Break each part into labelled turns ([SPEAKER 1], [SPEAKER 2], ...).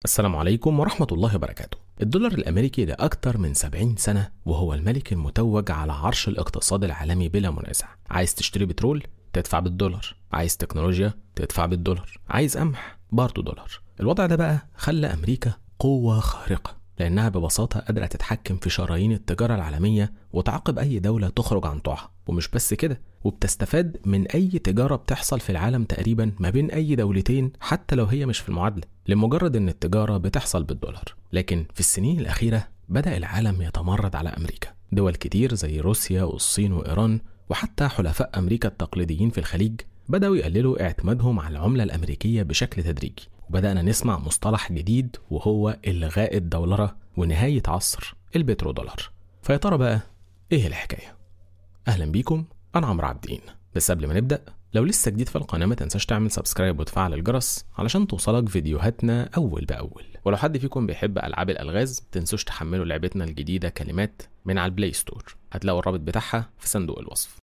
[SPEAKER 1] السلام عليكم ورحمة الله وبركاته الدولار الأمريكي لأكثر من 70 سنة وهو الملك المتوج على عرش الاقتصاد العالمي بلا منازع عايز تشتري بترول تدفع بالدولار عايز تكنولوجيا تدفع بالدولار عايز قمح برضه دولار الوضع ده بقى خلى أمريكا قوة خارقة لأنها ببساطة قادرة تتحكم في شرايين التجارة العالمية وتعاقب أي دولة تخرج عن طوعها ومش بس كده وبتستفاد من أي تجارة بتحصل في العالم تقريبا ما بين أي دولتين حتى لو هي مش في المعادلة لمجرد إن التجارة بتحصل بالدولار لكن في السنين الأخيرة بدأ العالم يتمرد على أمريكا دول كتير زي روسيا والصين وإيران وحتى حلفاء أمريكا التقليديين في الخليج بدأوا يقللوا اعتمادهم على العملة الأمريكية بشكل تدريجي وبدأنا نسمع مصطلح جديد وهو إلغاء الدولرة ونهاية عصر البترودولار فيا ترى بقى إيه الحكاية؟ أهلا بيكم أنا عمرو عابدين بس قبل ما نبدأ لو لسه جديد في القناة ما تنساش تعمل سبسكرايب وتفعل الجرس علشان توصلك فيديوهاتنا أول بأول ولو حد فيكم بيحب ألعاب الألغاز تنسوش تحملوا لعبتنا الجديدة كلمات من على البلاي ستور هتلاقوا الرابط بتاعها في صندوق الوصف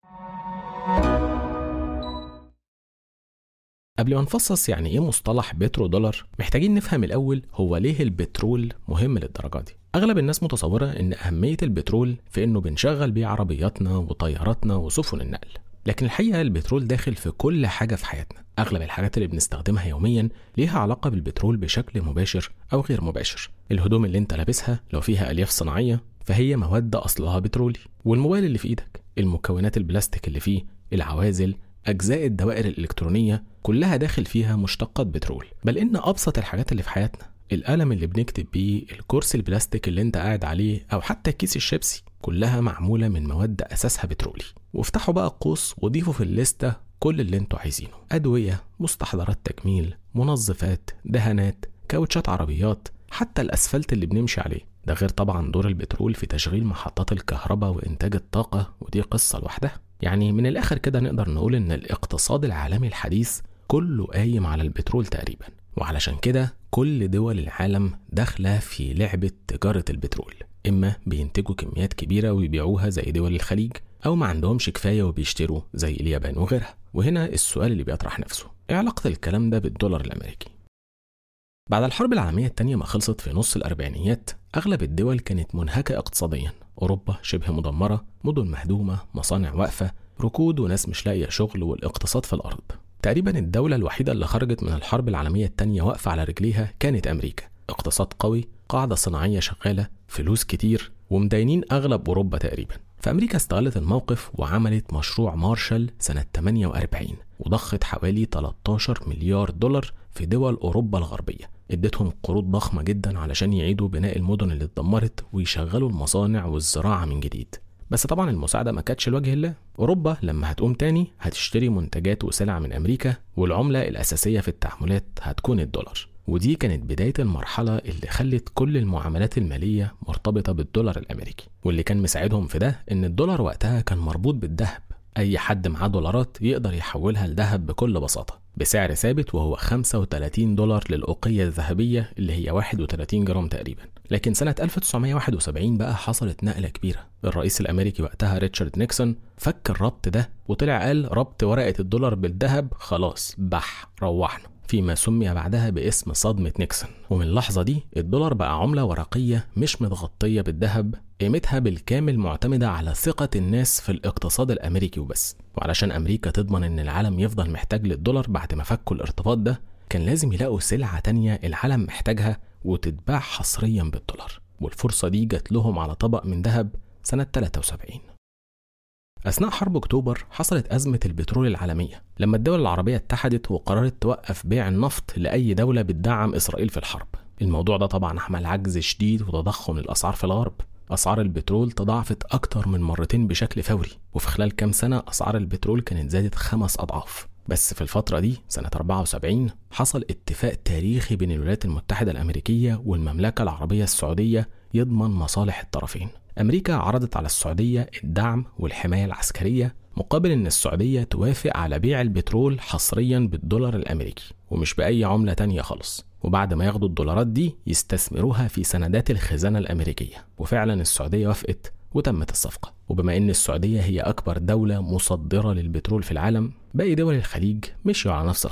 [SPEAKER 1] قبل ما نفصص يعني ايه مصطلح بترو دولار محتاجين نفهم الاول هو ليه البترول مهم للدرجه دي اغلب الناس متصوره ان اهميه البترول في انه بنشغل بيه عربياتنا وطياراتنا وسفن النقل لكن الحقيقه البترول داخل في كل حاجه في حياتنا اغلب الحاجات اللي بنستخدمها يوميا ليها علاقه بالبترول بشكل مباشر او غير مباشر الهدوم اللي انت لابسها لو فيها الياف صناعيه فهي مواد اصلها بترولي والموبايل اللي في ايدك المكونات البلاستيك اللي فيه العوازل أجزاء الدوائر الإلكترونية كلها داخل فيها مشتقات بترول بل إن أبسط الحاجات اللي في حياتنا القلم اللي بنكتب بيه الكرسي البلاستيك اللي انت قاعد عليه أو حتى كيس الشيبسي كلها معمولة من مواد أساسها بترولي وافتحوا بقى القوس وضيفوا في الليستة كل اللي انتوا عايزينه أدوية مستحضرات تجميل منظفات دهانات كاوتشات عربيات حتى الأسفلت اللي بنمشي عليه ده غير طبعا دور البترول في تشغيل محطات الكهرباء وإنتاج الطاقة ودي قصة لوحدها يعني من الآخر كده نقدر نقول إن الاقتصاد العالمي الحديث كله قايم على البترول تقريبا وعلشان كده كل دول العالم داخلة في لعبة تجارة البترول إما بينتجوا كميات كبيرة ويبيعوها زي دول الخليج أو ما عندهمش كفاية وبيشتروا زي اليابان وغيرها وهنا السؤال اللي بيطرح نفسه إيه علاقة الكلام ده بالدولار الأمريكي؟ بعد الحرب العالمية التانية ما خلصت في نص الأربعينيات أغلب الدول كانت منهكة اقتصاديا أوروبا شبه مدمرة مدن مهدومة مصانع واقفة ركود وناس مش لاقية شغل والاقتصاد في الأرض تقريبا الدولة الوحيدة اللي خرجت من الحرب العالمية التانية واقفة على رجليها كانت أمريكا اقتصاد قوي قاعدة صناعية شغالة فلوس كتير ومدينين أغلب أوروبا تقريبا فأمريكا استغلت الموقف وعملت مشروع مارشال سنة 48 وضخت حوالي 13 مليار دولار في دول أوروبا الغربية ادتهم قروض ضخمة جدا علشان يعيدوا بناء المدن اللي اتدمرت ويشغلوا المصانع والزراعة من جديد بس طبعا المساعدة ما كانتش لوجه الله أوروبا لما هتقوم تاني هتشتري منتجات وسلع من أمريكا والعملة الأساسية في التعاملات هتكون الدولار ودي كانت بداية المرحلة اللي خلت كل المعاملات المالية مرتبطة بالدولار الأمريكي واللي كان مساعدهم في ده إن الدولار وقتها كان مربوط بالذهب أي حد معاه دولارات يقدر يحولها لذهب بكل بساطة بسعر ثابت وهو 35 دولار للأوقية الذهبية اللي هي 31 جرام تقريبا لكن سنة 1971 بقى حصلت نقلة كبيرة الرئيس الأمريكي وقتها ريتشارد نيكسون فك الربط ده وطلع قال ربط ورقة الدولار بالذهب خلاص بح روحنا فيما سمي بعدها باسم صدمة نيكسون ومن اللحظة دي الدولار بقى عملة ورقية مش متغطية بالذهب قيمتها بالكامل معتمدة على ثقة الناس في الاقتصاد الأمريكي وبس وعلشان أمريكا تضمن إن العالم يفضل محتاج للدولار بعد ما فكوا الارتباط ده كان لازم يلاقوا سلعة تانية العالم محتاجها وتتباع حصريا بالدولار والفرصة دي جات لهم على طبق من ذهب سنة 73 أثناء حرب أكتوبر حصلت أزمة البترول العالمية لما الدول العربية اتحدت وقررت توقف بيع النفط لأي دولة بتدعم إسرائيل في الحرب الموضوع ده طبعا عمل عجز شديد وتضخم للأسعار في الغرب أسعار البترول تضاعفت أكتر من مرتين بشكل فوري وفي خلال كام سنة أسعار البترول كانت زادت خمس أضعاف بس في الفترة دي سنة 74 حصل اتفاق تاريخي بين الولايات المتحدة الأمريكية والمملكة العربية السعودية يضمن مصالح الطرفين أمريكا عرضت على السعودية الدعم والحماية العسكرية مقابل إن السعودية توافق على بيع البترول حصريا بالدولار الأمريكي ومش بأي عملة تانية خالص وبعد ما ياخدوا الدولارات دي يستثمروها في سندات الخزانة الأمريكية وفعلا السعودية وافقت وتمت الصفقة وبما إن السعودية هي أكبر دولة مصدرة للبترول في العالم باقي دول الخليج مشيوا على نفس الخط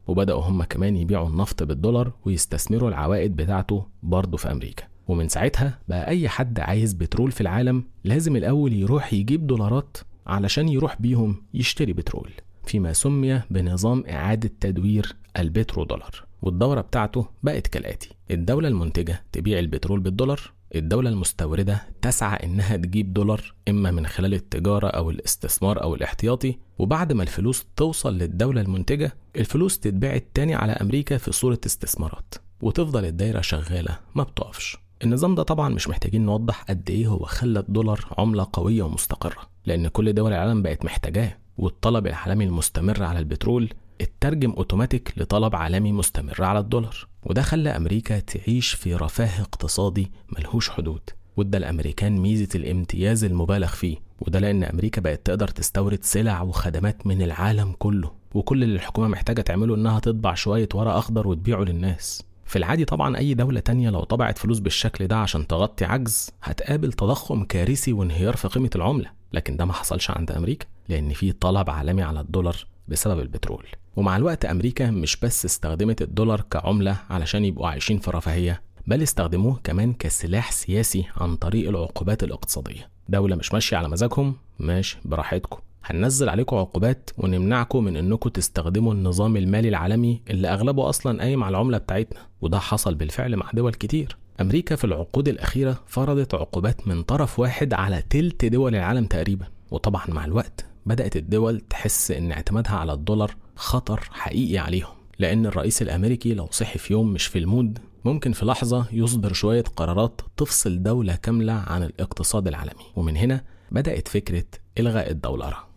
[SPEAKER 1] وبدأوا هم كمان يبيعوا النفط بالدولار ويستثمروا العوائد بتاعته برضه في أمريكا ومن ساعتها بقى أي حد عايز بترول في العالم لازم الأول يروح يجيب دولارات علشان يروح بيهم يشتري بترول فيما سمي بنظام إعادة تدوير البترودولار والدورة بتاعته بقت كالآتي الدولة المنتجة تبيع البترول بالدولار الدولة المستوردة تسعى إنها تجيب دولار إما من خلال التجارة أو الاستثمار أو الاحتياطي وبعد ما الفلوس توصل للدولة المنتجة الفلوس تتبعت تاني على أمريكا في صورة استثمارات وتفضل الدايرة شغالة ما بتقفش النظام ده طبعا مش محتاجين نوضح قد ايه هو خلى الدولار عملة قوية ومستقرة لأن كل دول العالم بقت محتاجاه والطلب العالمي المستمر على البترول اترجم اوتوماتيك لطلب عالمي مستمر على الدولار وده خلى امريكا تعيش في رفاه اقتصادي ملهوش حدود وادى الامريكان ميزه الامتياز المبالغ فيه وده لان امريكا بقت تقدر تستورد سلع وخدمات من العالم كله وكل اللي الحكومه محتاجه تعمله انها تطبع شويه ورق اخضر وتبيعه للناس في العادي طبعا اي دولة تانية لو طبعت فلوس بالشكل ده عشان تغطي عجز هتقابل تضخم كارثي وانهيار في قيمة العملة لكن ده ما حصلش عند امريكا لان في طلب عالمي على الدولار بسبب البترول ومع الوقت امريكا مش بس استخدمت الدولار كعملة علشان يبقوا عايشين في رفاهية بل استخدموه كمان كسلاح سياسي عن طريق العقوبات الاقتصادية دولة مش ماشية على مزاجهم ماشي براحتكم هننزل عليكم عقوبات ونمنعكم من انكم تستخدموا النظام المالي العالمي اللي اغلبه اصلا قايم على العمله بتاعتنا وده حصل بالفعل مع دول كتير امريكا في العقود الاخيره فرضت عقوبات من طرف واحد على تلت دول العالم تقريبا وطبعا مع الوقت بدات الدول تحس ان اعتمادها على الدولار خطر حقيقي عليهم لان الرئيس الامريكي لو صحي في يوم مش في المود ممكن في لحظه يصدر شويه قرارات تفصل دوله كامله عن الاقتصاد العالمي ومن هنا بدات فكره الغاء الدولاره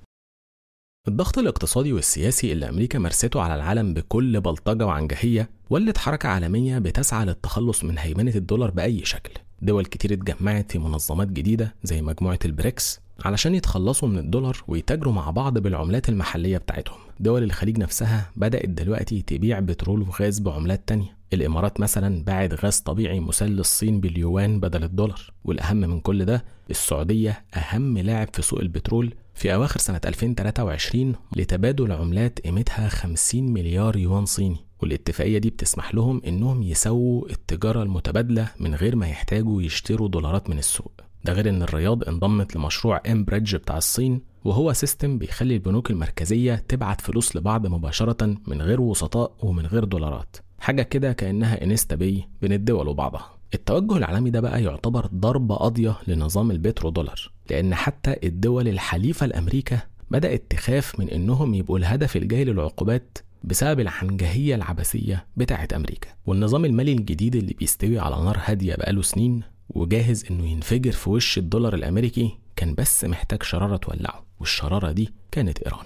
[SPEAKER 1] الضغط الاقتصادي والسياسي اللي أمريكا مارسته على العالم بكل بلطجة وعنجهية ولت حركة عالمية بتسعى للتخلص من هيمنة الدولار بأي شكل دول كتير اتجمعت في منظمات جديدة زي مجموعة البريكس علشان يتخلصوا من الدولار ويتاجروا مع بعض بالعملات المحلية بتاعتهم دول الخليج نفسها بدأت دلوقتي تبيع بترول وغاز بعملات تانية الإمارات مثلا باعت غاز طبيعي مسال للصين باليوان بدل الدولار والأهم من كل ده السعودية أهم لاعب في سوق البترول في أواخر سنة 2023 لتبادل عملات قيمتها 50 مليار يوان صيني والاتفاقية دي بتسمح لهم إنهم يسووا التجارة المتبادلة من غير ما يحتاجوا يشتروا دولارات من السوق ده غير إن الرياض انضمت لمشروع ام بريدج بتاع الصين وهو سيستم بيخلي البنوك المركزية تبعت فلوس لبعض مباشرة من غير وسطاء ومن غير دولارات حاجة كده كأنها انستا بي بين الدول وبعضها التوجه العالمي ده بقى يعتبر ضربة قاضية لنظام البترو دولار لأن حتى الدول الحليفة لأمريكا بدأت تخاف من إنهم يبقوا الهدف الجاي للعقوبات بسبب العنجهية العبثية بتاعة أمريكا والنظام المالي الجديد اللي بيستوي على نار هادية بقاله سنين وجاهز إنه ينفجر في وش الدولار الأمريكي كان بس محتاج شرارة تولعه والشرارة دي كانت إيران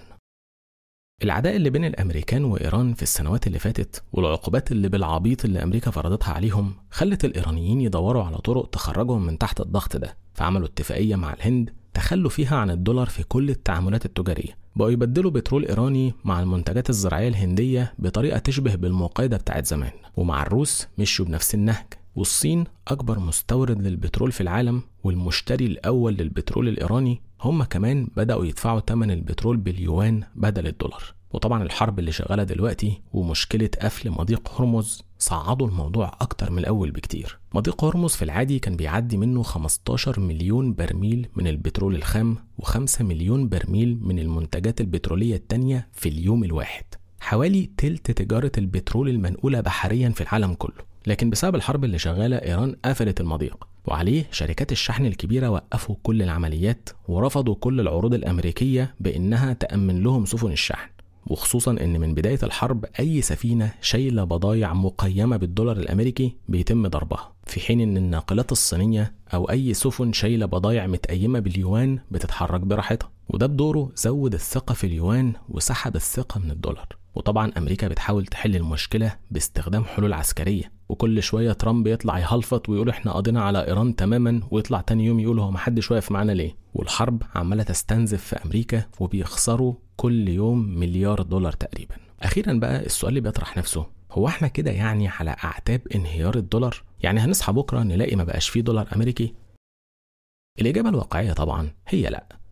[SPEAKER 1] العداء اللي بين الامريكان وايران في السنوات اللي فاتت والعقوبات اللي بالعبيط اللي امريكا فرضتها عليهم خلت الايرانيين يدوروا على طرق تخرجهم من تحت الضغط ده فعملوا اتفاقيه مع الهند تخلوا فيها عن الدولار في كل التعاملات التجاريه بقوا يبدلوا بترول ايراني مع المنتجات الزراعيه الهنديه بطريقه تشبه بالمقايضه بتاعت زمان ومع الروس مشوا بنفس النهج والصين أكبر مستورد للبترول في العالم والمشتري الأول للبترول الإيراني هم كمان بدأوا يدفعوا ثمن البترول باليوان بدل الدولار وطبعا الحرب اللي شغالة دلوقتي ومشكلة قفل مضيق هرمز صعدوا الموضوع أكتر من الأول بكتير مضيق هرمز في العادي كان بيعدي منه 15 مليون برميل من البترول الخام و5 مليون برميل من المنتجات البترولية التانية في اليوم الواحد حوالي تلت تجارة البترول المنقولة بحريا في العالم كله لكن بسبب الحرب اللي شغالة إيران قفلت المضيق وعليه شركات الشحن الكبيرة وقفوا كل العمليات ورفضوا كل العروض الأمريكية بإنها تأمن لهم سفن الشحن وخصوصا ان من بدايه الحرب اي سفينه شايله بضايع مقيمه بالدولار الامريكي بيتم ضربها في حين ان الناقلات الصينيه او اي سفن شايله بضايع متقيمه باليوان بتتحرك براحتها وده بدوره زود الثقه في اليوان وسحب الثقه من الدولار وطبعا امريكا بتحاول تحل المشكله باستخدام حلول عسكريه وكل شويه ترامب يطلع يهلفط ويقول احنا قضينا على ايران تماما ويطلع تاني يوم يقول هو محدش واقف معانا ليه والحرب عماله تستنزف في امريكا وبيخسروا كل يوم مليار دولار تقريبا اخيرا بقى السؤال اللي بيطرح نفسه هو احنا كده يعني على اعتاب انهيار الدولار يعني هنصحى بكره نلاقي ما بقاش فيه دولار امريكي الاجابه الواقعيه طبعا هي لا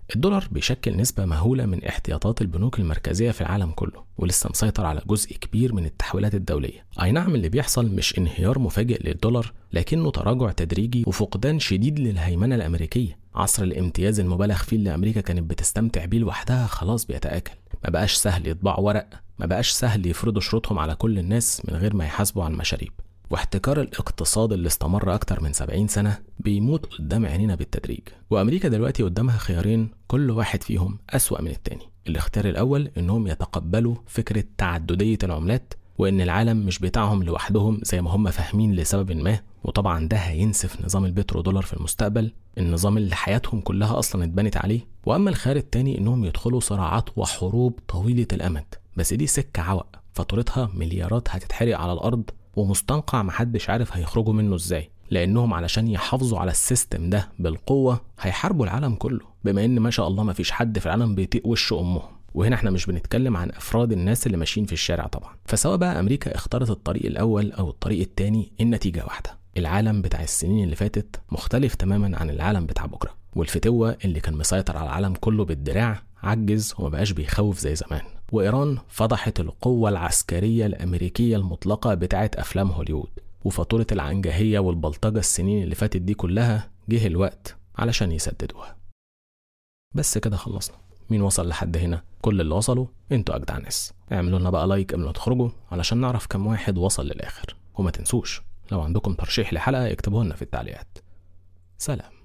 [SPEAKER 1] الدولار بيشكل نسبة مهولة من احتياطات البنوك المركزية في العالم كله ولسه مسيطر على جزء كبير من التحويلات الدولية أي نعم اللي بيحصل مش انهيار مفاجئ للدولار لكنه تراجع تدريجي وفقدان شديد للهيمنة الأمريكية عصر الامتياز المبالغ فيه اللي أمريكا كانت بتستمتع بيه لوحدها خلاص بيتآكل ما بقاش سهل يطبعوا ورق ما بقاش سهل يفرضوا شروطهم على كل الناس من غير ما يحاسبوا عن مشاريب واحتكار الاقتصاد اللي استمر أكتر من 70 سنة بيموت قدام عينينا بالتدريج وأمريكا دلوقتي قدامها خيارين كل واحد فيهم أسوأ من التاني الاختيار الأول إنهم يتقبلوا فكرة تعددية العملات وإن العالم مش بتاعهم لوحدهم زي ما هم فاهمين لسبب ما وطبعا ده هينسف نظام البترو دولار في المستقبل النظام اللي حياتهم كلها أصلا اتبنت عليه وأما الخيار التاني إنهم يدخلوا صراعات وحروب طويلة الأمد بس دي سكة عوق فاتورتها مليارات هتتحرق على الأرض ومستنقع محدش عارف هيخرجوا منه ازاي لانهم علشان يحافظوا على السيستم ده بالقوه هيحاربوا العالم كله بما ان ما شاء الله ما فيش حد في العالم بيطيق وش امهم وهنا احنا مش بنتكلم عن افراد الناس اللي ماشيين في الشارع طبعا فسواء بقى امريكا اختارت الطريق الاول او الطريق التاني النتيجه واحده العالم بتاع السنين اللي فاتت مختلف تماما عن العالم بتاع بكره والفتوه اللي كان مسيطر على العالم كله بالدراع عجز ومبقاش بيخوف زي زمان وإيران فضحت القوة العسكرية الأمريكية المطلقة بتاعت أفلام هوليوود وفاتورة العنجهية والبلطجة السنين اللي فاتت دي كلها جه الوقت علشان يسددوها بس كده خلصنا مين وصل لحد هنا كل اللي وصلوا انتوا أجدع ناس اعملوا لنا بقى لايك قبل ما تخرجوا علشان نعرف كم واحد وصل للآخر وما تنسوش لو عندكم ترشيح لحلقة اكتبوه لنا في التعليقات سلام